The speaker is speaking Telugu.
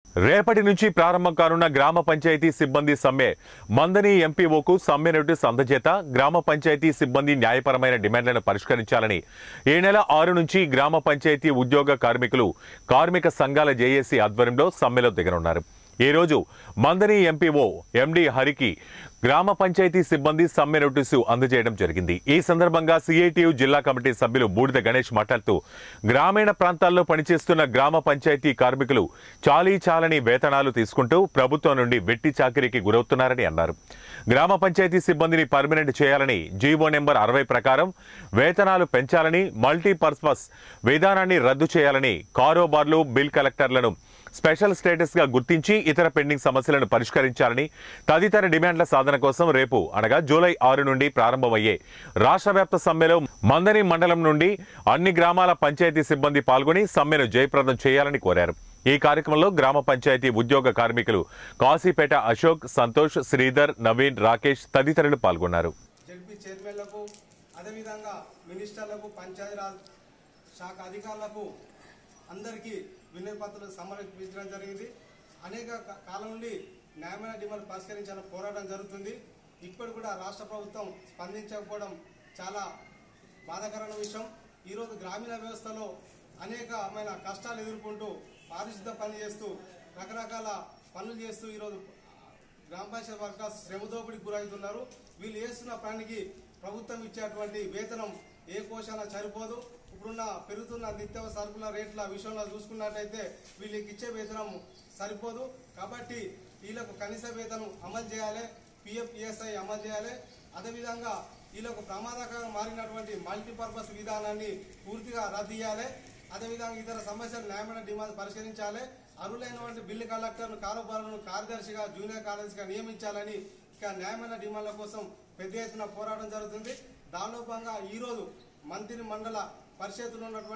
రేపటి నుంచి ప్రారంభం కానున్న గ్రామ పంచాయతీ సిబ్బంది సమ్మె మందని ఎంపీఓకు సమ్మె నోటీస్ అందజేత గ్రామ పంచాయతీ సిబ్బంది న్యాయపరమైన డిమాండ్లను పరిష్కరించాలని ఈ నెల ఆరు నుంచి గ్రామ పంచాయతీ ఉద్యోగ కార్మికులు కార్మిక సంఘాల జేఏసీ ఆధ్వర్యంలో సమ్మెలో దిగనున్నారు ఈ రోజు మందని ఎంపీఓ ఎండి హరికి గ్రామ పంచాయతీ సిబ్బంది సమ్మె నోటీసు అందజేయడం జరిగింది ఈ సందర్భంగా సిఐటియు జిల్లా కమిటీ సభ్యులు బూడిద గణేష్ మాట్లాడుతూ గ్రామీణ ప్రాంతాల్లో పనిచేస్తున్న గ్రామ పంచాయతీ కార్మికులు చాలీ చాలని వేతనాలు తీసుకుంటూ ప్రభుత్వం నుండి వెట్టి చాకిరీకి గురవుతున్నారని అన్నారు గ్రామ పంచాయతీ సిబ్బందిని పర్మనెంట్ చేయాలని జీవో నెంబర్ అరవై ప్రకారం వేతనాలు పెంచాలని మల్టీపర్పస్ విధానాన్ని రద్దు చేయాలని కారోబార్లు బిల్ కలెక్టర్లను స్పెషల్ స్టేటస్ గా గుర్తించి ఇతర పెండింగ్ సమస్యలను పరిష్కరించాలని తదితర డిమాండ్ల సాధన కోసం రేపు అనగా జూలై ఆరు నుండి ప్రారంభమయ్యే రాష్ట్ర వ్యాప్త సమ్మెలో మందని మండలం నుండి అన్ని గ్రామాల పంచాయతీ సిబ్బంది పాల్గొని సమ్మెను జయప్రదం చేయాలని కోరారు ఈ కార్యక్రమంలో గ్రామ పంచాయతీ ఉద్యోగ కార్మికులు కాశీపేట అశోక్ సంతోష్ శ్రీధర్ నవీన్ రాకేష్ తదితరులు పాల్గొన్నారు జడ్పీ చైర్మన్లకు అదేవిధంగా మినిస్టర్లకు పంచాయతీరాజ్ శాఖ అధికారులకు అందరికీ వినతిపత్రాలు సమర్పించడం జరిగింది అనేక కా- కాలం నుండి న్యాయమైన డిమాండ్ పరిష్కరించాలని పోరాటం జరుగుతుంది ఇప్పుడు కూడా రాష్ట్ర ప్రభుత్వం స్పందించకపోవడం చాలా బాధాకరమైన విషయం ఈరోజు గ్రామీణ వ్యవస్థలో అనేకమైన కష్టాలు ఎదుర్కొంటూ పారిశుద్ధ పని చేస్తూ రకరకాల పనులు చేస్తూ ఈరోజు గ్రామ పంచాయతీ వర్కర్స్ శ్రమ దోపిడీకి గురవుతున్నారు వీళ్ళు చేస్తున్న పనికి ప్రభుత్వం ఇచ్చేటువంటి వేతనం ఏ కోశాన సరిపోదు ఇప్పుడున్న పెరుగుతున్న నిత్యావసర సరుకుల రేట్ల విషయంలో చూసుకున్నట్టయితే వీళ్ళకి ఇచ్చే వేతనం సరిపోదు కాబట్టి వీళ్ళకు కనీస వేతనం అమలు చేయాలి పిఎఫ్ పిఎస్ఐ అమలు చేయాలి అదేవిధంగా వీళ్ళకు ప్రమాదకరంగా మారినటువంటి మల్టీపర్పస్ విధానాన్ని పూర్తిగా రద్దు చేయాలి అదేవిధంగా ఇతర సమస్యలు న్యాయమైన డిమాండ్ పరిష్కరించాలి అర్హులైనటువంటి బిల్లు కలెక్టర్ను కారోబారులను కార్యదర్శిగా జూనియర్ కార్యదర్శిగా నియమించాలని ఇక న్యాయమైన డిమాండ్ల కోసం పెద్ద ఎత్తున పోరాటం జరుగుతుంది దానిలో భాగంగా ఈ రోజు మంత్రి మండల పరిషత్తులో ఉన్నటువంటి